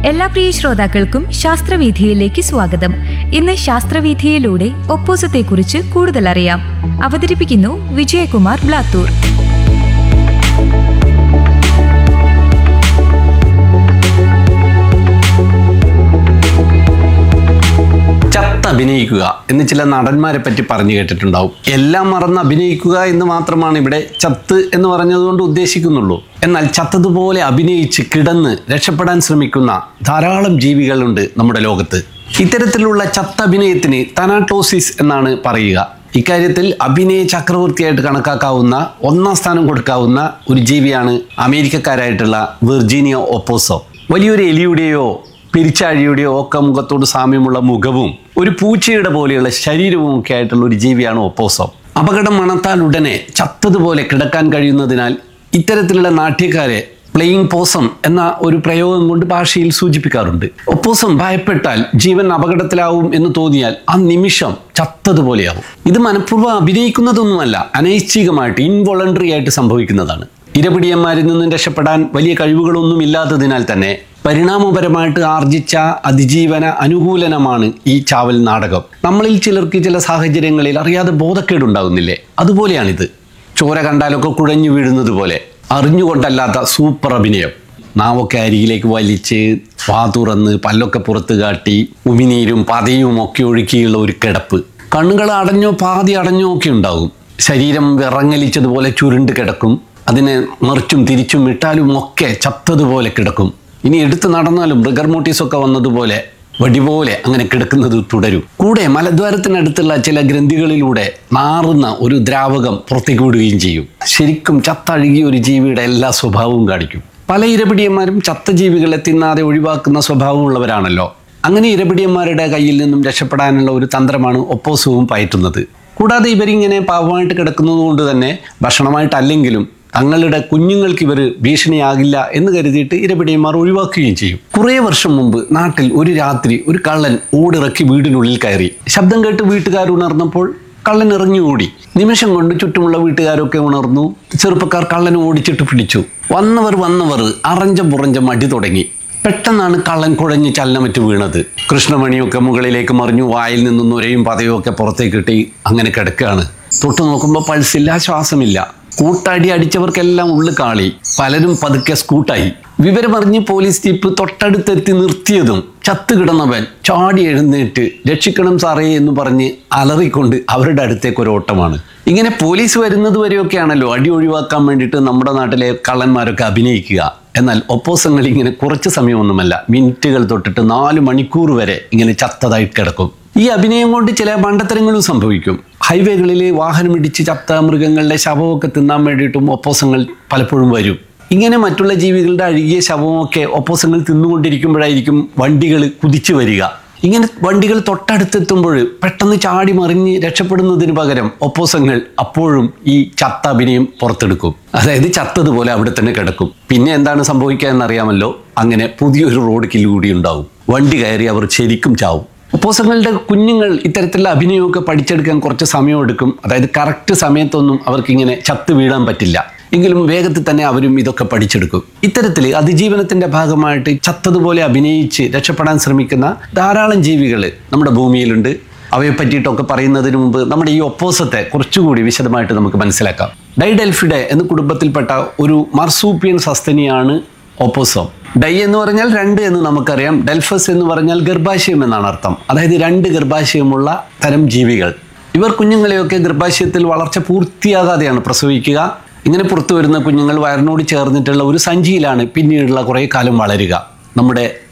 എല്ലാ പ്രിയ ശ്രോതാക്കൾക്കും ശാസ്ത്രവീഥിയിലേക്ക് സ്വാഗതം ഇന്ന് ശാസ്ത്രവീഥിയിലൂടെ ഒപ്പോസത്തെക്കുറിച്ച് കൂടുതൽ അറിയാം അവതരിപ്പിക്കുന്നു വിജയകുമാർ ബ്ലാത്തൂർ ചത്ത് അഭിനയിക്കുക എന്ന് ചില നടന്മാരെ പറ്റി പറഞ്ഞു കേട്ടിട്ടുണ്ടാവും എല്ലാം മറന്ന് അഭിനയിക്കുക എന്ന് മാത്രമാണ് ഇവിടെ ചത്ത് എന്ന് പറഞ്ഞതുകൊണ്ട് ഉദ്ദേശിക്കുന്നുള്ളൂ എന്നാൽ ചത്തതുപോലെ അഭിനയിച്ച് കിടന്ന് രക്ഷപ്പെടാൻ ശ്രമിക്കുന്ന ധാരാളം ജീവികളുണ്ട് നമ്മുടെ ലോകത്ത് ഇത്തരത്തിലുള്ള ചത്ത അഭിനയത്തിന് തനാട്ടോസിസ് എന്നാണ് പറയുക ഇക്കാര്യത്തിൽ അഭിനയ ചക്രവർത്തിയായിട്ട് കണക്കാക്കാവുന്ന ഒന്നാം സ്ഥാനം കൊടുക്കാവുന്ന ഒരു ജീവിയാണ് അമേരിക്കക്കാരായിട്ടുള്ള വിർജീനിയ ഒപ്പോസോ വലിയൊരു എലിയുടെയോ പെരിച്ചാഴിയുടെയോ ഒക്കെ മുഖത്തോട് സാമ്യമുള്ള മുഖവും ഒരു പൂച്ചയുടെ പോലെയുള്ള ശരീരവും ഒക്കെ ആയിട്ടുള്ള ഒരു ജീവിയാണ് ഒപ്പോസം അപകടം മണത്താൽ ഉടനെ ചത്തതുപോലെ കിടക്കാൻ കഴിയുന്നതിനാൽ ഇത്തരത്തിലുള്ള നാട്യക്കാരെ പ്ലെയിങ് പോസം എന്ന ഒരു പ്രയോഗം കൊണ്ട് ഭാഷയിൽ സൂചിപ്പിക്കാറുണ്ട് ഒപ്പോസം ഭയപ്പെട്ടാൽ ജീവൻ അപകടത്തിലാവും എന്ന് തോന്നിയാൽ ആ നിമിഷം ചത്തതുപോലെയാവും ഇത് മനഃപൂർവ്വം അഭിനയിക്കുന്നതൊന്നുമല്ല അനൈച്ഛികമായിട്ട് ഇൻവോളണ്ടറി ആയിട്ട് സംഭവിക്കുന്നതാണ് ഇരപിടിയന്മാരിൽ നിന്നും രക്ഷപ്പെടാൻ വലിയ കഴിവുകളൊന്നും ഇല്ലാത്തതിനാൽ തന്നെ പരിണാമപരമായിട്ട് ആർജിച്ച അതിജീവന അനുകൂലനമാണ് ഈ ചാവൽ നാടകം നമ്മളിൽ ചിലർക്ക് ചില സാഹചര്യങ്ങളിൽ അറിയാതെ ബോധക്കേടുണ്ടാകുന്നില്ലേ അതുപോലെയാണിത് ചോര കണ്ടാലൊക്കെ കുഴഞ്ഞു വീഴുന്നത് പോലെ അറിഞ്ഞുകൊണ്ടല്ലാത്ത സൂപ്പർ അഭിനയം നാവൊക്കെ അരികിലേക്ക് വലിച്ച് വാ തുറന്ന് പല്ലൊക്കെ പുറത്ത് കാട്ടി ഉമിനീരും പതയും ഒക്കെ ഒഴുക്കിയുള്ള ഒരു കിടപ്പ് കണ്ണുകൾ അടഞ്ഞോ പാതി അടഞ്ഞോ ഒക്കെ ഉണ്ടാകും ശരീരം വിറങ്ങലിച്ചതുപോലെ ചുരുണ്ട് കിടക്കും അതിനെ മറിച്ചും തിരിച്ചും ഇട്ടാലും ഒക്കെ ചത്തതുപോലെ കിടക്കും ഇനി എടുത്തു നടന്നാലും റിഗർമോട്ടീസൊക്കെ വന്നതുപോലെ വടിപോലെ അങ്ങനെ കിടക്കുന്നത് തുടരും കൂടെ മലദ്വാരത്തിനടുത്തുള്ള ചില ഗ്രന്ഥികളിലൂടെ നാറുന്ന ഒരു ദ്രാവകം പുറത്തേക്ക് വിടുകയും ചെയ്യും ശരിക്കും ചത്തഴുകിയ ഒരു ജീവിയുടെ എല്ലാ സ്വഭാവവും കാണിക്കും പല ഇരപിടിയന്മാരും ചത്ത ജീവികളെ തിന്നാതെ ഒഴിവാക്കുന്ന സ്വഭാവമുള്ളവരാണല്ലോ അങ്ങനെ ഇരപിടിയന്മാരുടെ കയ്യിൽ നിന്നും രക്ഷപ്പെടാനുള്ള ഒരു തന്ത്രമാണ് ഒപ്പോസവും പയറ്റുന്നത് കൂടാതെ ഇവരിങ്ങനെ പാവമായിട്ട് കിടക്കുന്നത് കൊണ്ട് തന്നെ ഭക്ഷണമായിട്ടല്ലെങ്കിലും തങ്ങളുടെ കുഞ്ഞുങ്ങൾക്ക് ഇവർ ഭീഷണിയാകില്ല എന്ന് കരുതിയിട്ട് ഇരപിടിയന്മാർ ഒഴിവാക്കുകയും ചെയ്യും കുറേ വർഷം മുമ്പ് നാട്ടിൽ ഒരു രാത്രി ഒരു കള്ളൻ ഓടിറക്കി വീടിനുള്ളിൽ കയറി ശബ്ദം കേട്ട് വീട്ടുകാർ ഉണർന്നപ്പോൾ കള്ളൻ ഇറങ്ങി ഓടി നിമിഷം കൊണ്ട് ചുറ്റുമുള്ള വീട്ടുകാരൊക്കെ ഉണർന്നു ചെറുപ്പക്കാർ കള്ളനെ ഓടിച്ചിട്ട് പിടിച്ചു വന്നവർ വന്നവർ അറഞ്ചം പുറഞ്ചം അടി തുടങ്ങി പെട്ടെന്നാണ് കള്ളൻ കുഴഞ്ഞ് ചലനമറ്റ് വീണത് കൃഷ്ണമണിയൊക്കെ മുകളിലേക്ക് മറിഞ്ഞു വായിൽ നിന്നും നുരയും പതയും ഒക്കെ പുറത്തേക്ക് കിട്ടി അങ്ങനെ കിടക്കുകയാണ് തൊട്ടു നോക്കുമ്പോൾ പൾസില്ല ശ്വാസമില്ല കൂട്ടടി അടിച്ചവർക്കെല്ലാം ഉള്ളു കാളി പലരും പതുക്കെ സ്കൂട്ടായി വിവരമറിഞ്ഞ് പോലീസ് ജീപ്പ് തൊട്ടടുത്തെത്തി നിർത്തിയതും ചത്തുകിടന്നവൻ ചാടി എഴുന്നേറ്റ് രക്ഷിക്കണം സാറേ എന്ന് പറഞ്ഞ് അലറിക്കൊണ്ട് അവരുടെ അടുത്തേക്ക് ഒരു ഓട്ടമാണ് ഇങ്ങനെ പോലീസ് വരുന്നത് വരെയൊക്കെയാണല്ലോ അടി ഒഴിവാക്കാൻ വേണ്ടിയിട്ട് നമ്മുടെ നാട്ടിലെ കള്ളന്മാരൊക്കെ അഭിനയിക്കുക എന്നാൽ ഒപ്പോസങ്ങൾ ഇങ്ങനെ കുറച്ച് സമയമൊന്നുമല്ല മിനിറ്റുകൾ തൊട്ടിട്ട് നാല് മണിക്കൂർ വരെ ഇങ്ങനെ ചത്തതായി കിടക്കും ഈ അഭിനയം കൊണ്ട് ചില മണ്ടത്തരങ്ങളും സംഭവിക്കും ഹൈവേകളിൽ വാഹനമിടിച്ച് ചത്ത മൃഗങ്ങളുടെ ശവമൊക്കെ തിന്നാൻ വേണ്ടിയിട്ടും ഒപ്പോസങ്ങൾ പലപ്പോഴും വരും ഇങ്ങനെ മറ്റുള്ള ജീവികളുടെ അഴുകിയ ശവമൊക്കെ ഒപ്പോസങ്ങൾ തിന്നുകൊണ്ടിരിക്കുമ്പോഴായിരിക്കും വണ്ടികൾ കുതിച്ചു വരിക ഇങ്ങനെ വണ്ടികൾ തൊട്ടടുത്തെത്തുമ്പോൾ പെട്ടെന്ന് ചാടി മറിഞ്ഞ് രക്ഷപ്പെടുന്നതിന് പകരം ഒപ്പോസങ്ങൾ അപ്പോഴും ഈ ചത്ത അഭിനയം പുറത്തെടുക്കും അതായത് ചത്തതുപോലെ അവിടെ തന്നെ കിടക്കും പിന്നെ എന്താണ് സംഭവിക്കുക എന്നറിയാമല്ലോ അങ്ങനെ പുതിയൊരു റോഡ് കില്ല് കൂടി ഉണ്ടാവും വണ്ടി കയറി അവർ ശരിക്കും ചാവും ഒപ്പോസങ്ങളുടെ കുഞ്ഞുങ്ങൾ ഇത്തരത്തിലുള്ള അഭിനയമൊക്കെ പഠിച്ചെടുക്കാൻ കുറച്ച് സമയമെടുക്കും അതായത് കറക്റ്റ് സമയത്തൊന്നും അവർക്കിങ്ങനെ ചത്ത് വീഴാൻ പറ്റില്ല എങ്കിലും വേഗത്തിൽ തന്നെ അവരും ഇതൊക്കെ പഠിച്ചെടുക്കും ഇത്തരത്തിൽ അതിജീവനത്തിന്റെ ഭാഗമായിട്ട് ചത്തതുപോലെ അഭിനയിച്ച് രക്ഷപ്പെടാൻ ശ്രമിക്കുന്ന ധാരാളം ജീവികൾ നമ്മുടെ ഭൂമിയിലുണ്ട് അവയെ പറ്റിയിട്ടൊക്കെ പറയുന്നതിന് മുമ്പ് നമ്മുടെ ഈ ഒപ്പോസത്തെ കുറച്ചുകൂടി വിശദമായിട്ട് നമുക്ക് മനസ്സിലാക്കാം ഡൈഡെൽഫിഡെ എന്ന കുടുംബത്തിൽപ്പെട്ട ഒരു മർസൂപ്പിയൻ സസ്തനിയാണ് ഓപ്പോസം ഡൈ എന്ന് പറഞ്ഞാൽ രണ്ട് എന്ന് നമുക്കറിയാം ഡെൽഫസ് എന്ന് പറഞ്ഞാൽ ഗർഭാശയം എന്നാണ് അർത്ഥം അതായത് രണ്ട് ഗർഭാശയമുള്ള തരം ജീവികൾ ഇവർ കുഞ്ഞുങ്ങളെയൊക്കെ ഗർഭാശയത്തിൽ വളർച്ച പൂർത്തിയാകാതെയാണ് പ്രസവിക്കുക ഇങ്ങനെ പുറത്തു വരുന്ന കുഞ്ഞുങ്ങൾ വയറിനോട് ചേർന്നിട്ടുള്ള ഒരു സഞ്ചിയിലാണ് പിന്നീടുള്ള കുറേ കാലം വളരുക നമ്മുടെ